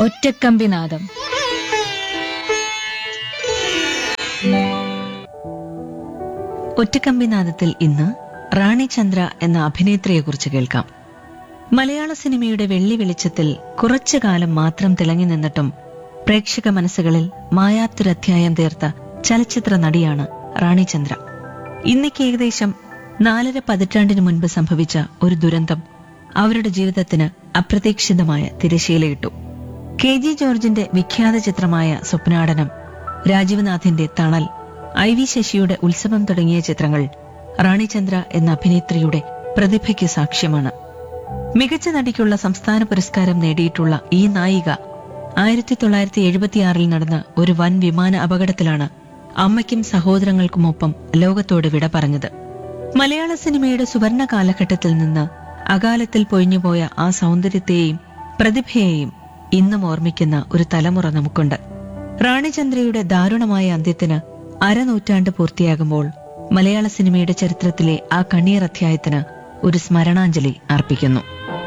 ഒറ്റക്കമ്പിനാദം ഒറ്റക്കമ്പിനാദത്തിൽ ഇന്ന് റാണി ചന്ദ്ര എന്ന അഭിനേത്രിയെക്കുറിച്ച് കേൾക്കാം മലയാള സിനിമയുടെ വെള്ളി വെളിച്ചത്തിൽ കുറച്ചു കാലം മാത്രം തിളങ്ങി നിന്നിട്ടും പ്രേക്ഷക മനസ്സുകളിൽ മായാത്തൊരധ്യായം തീർത്ത ചലച്ചിത്ര നടിയാണ് റാണി ചന്ദ്ര ഇന്നേക്ക് ഏകദേശം നാലര പതിറ്റാണ്ടിന് മുൻപ് സംഭവിച്ച ഒരു ദുരന്തം അവരുടെ ജീവിതത്തിന് അപ്രതീക്ഷിതമായ തിരശീലയിട്ടു കെ ജി ജോർജിന്റെ വിഖ്യാത ചിത്രമായ സ്വപ്നാടനം രാജീവ്നാഥിന്റെ തണൽ ഐ വി ശശിയുടെ ഉത്സവം തുടങ്ങിയ ചിത്രങ്ങൾ റാണിചന്ദ്ര എന്ന അഭിനേത്രിയുടെ പ്രതിഭയ്ക്ക് സാക്ഷ്യമാണ് മികച്ച നടിക്കുള്ള സംസ്ഥാന പുരസ്കാരം നേടിയിട്ടുള്ള ഈ നായിക ആയിരത്തി തൊള്ളായിരത്തി എഴുപത്തിയാറിൽ നടന്ന ഒരു വൻ വിമാന അപകടത്തിലാണ് അമ്മയ്ക്കും സഹോദരങ്ങൾക്കുമൊപ്പം ലോകത്തോട് വിട പറഞ്ഞത് മലയാള സിനിമയുടെ സുവർണ കാലഘട്ടത്തിൽ നിന്ന് അകാലത്തിൽ പൊഴിഞ്ഞുപോയ ആ സൗന്ദര്യത്തെയും പ്രതിഭയെയും ഇന്നും ഓർമ്മിക്കുന്ന ഒരു തലമുറ നമുക്കുണ്ട് റാണിചന്ദ്രയുടെ ദാരുണമായ അന്ത്യത്തിന് അരനൂറ്റാണ്ട് പൂർത്തിയാകുമ്പോൾ മലയാള സിനിമയുടെ ചരിത്രത്തിലെ ആ കണ്ണീർ അധ്യായത്തിന് ഒരു സ്മരണാഞ്ജലി അർപ്പിക്കുന്നു